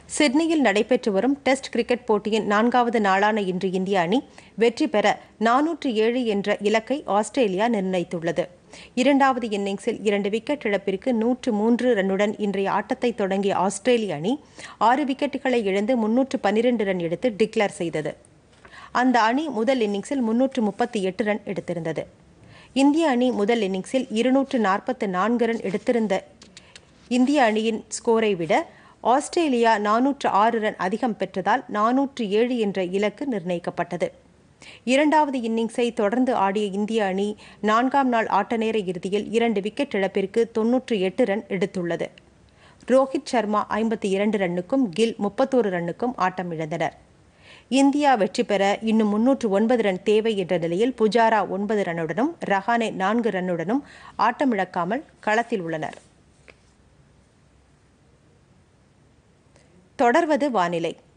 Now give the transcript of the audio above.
சிட்னியில் நடைபெற்று வரும் டெஸ்ட் கிரிக்கெட் போட்டியின் நான்காவது நாளான இன்று இந்திய அணி வெற்றி பெற நானூற்று ஏழு என்ற இலக்கை ஆஸ்திரேலியா நிர்ணயித்துள்ளது இரண்டாவது இன்னிங்ஸில் இரண்டு விக்கெட் இழப்பிற்கு நூற்று மூன்று ரன்னுடன் இன்றைய ஆட்டத்தை தொடங்கிய ஆஸ்திரேலிய அணி ஆறு விக்கெட்டுகளை இழந்து முன்னூற்று பனிரெண்டு ரன் எடுத்து டிக்ளேர் செய்தது அந்த அணி முதல் இன்னிங்ஸில் முன்னூற்று முப்பத்தி எட்டு ரன் எடுத்திருந்தது இந்திய அணி முதல் இன்னிங்ஸில் இருநூற்று நாற்பத்து நான்கு ரன் எடுத்திருந்த இந்திய அணியின் ஸ்கோரை விட ஆஸ்திரேலியா நானூற்று ஆறு ரன் அதிகம் பெற்றதால் நானூற்று ஏழு என்ற இலக்கு நிர்ணயிக்கப்பட்டது இரண்டாவது இன்னிங்ஸை தொடர்ந்து ஆடிய இந்திய அணி நான்காம் நாள் ஆட்ட நேர இறுதியில் இரண்டு விக்கெட் இழப்பிற்கு தொன்னூற்று எட்டு ரன் எடுத்துள்ளது ரோஹித் சர்மா ஐம்பத்தி இரண்டு ரன்னுக்கும் கில் முப்பத்தோரு ரன்னுக்கும் ஆட்டமிழந்தனர் இந்தியா வெற்றி பெற இன்னும் முன்னூற்று ஒன்பது ரன் தேவை என்ற நிலையில் புஜாரா ஒன்பது ரன்னுடனும் ரஹானே நான்கு ரன்னுடனும் ஆட்டமிழக்காமல் களத்தில் உள்ளனர் தொடர்வது வானிலை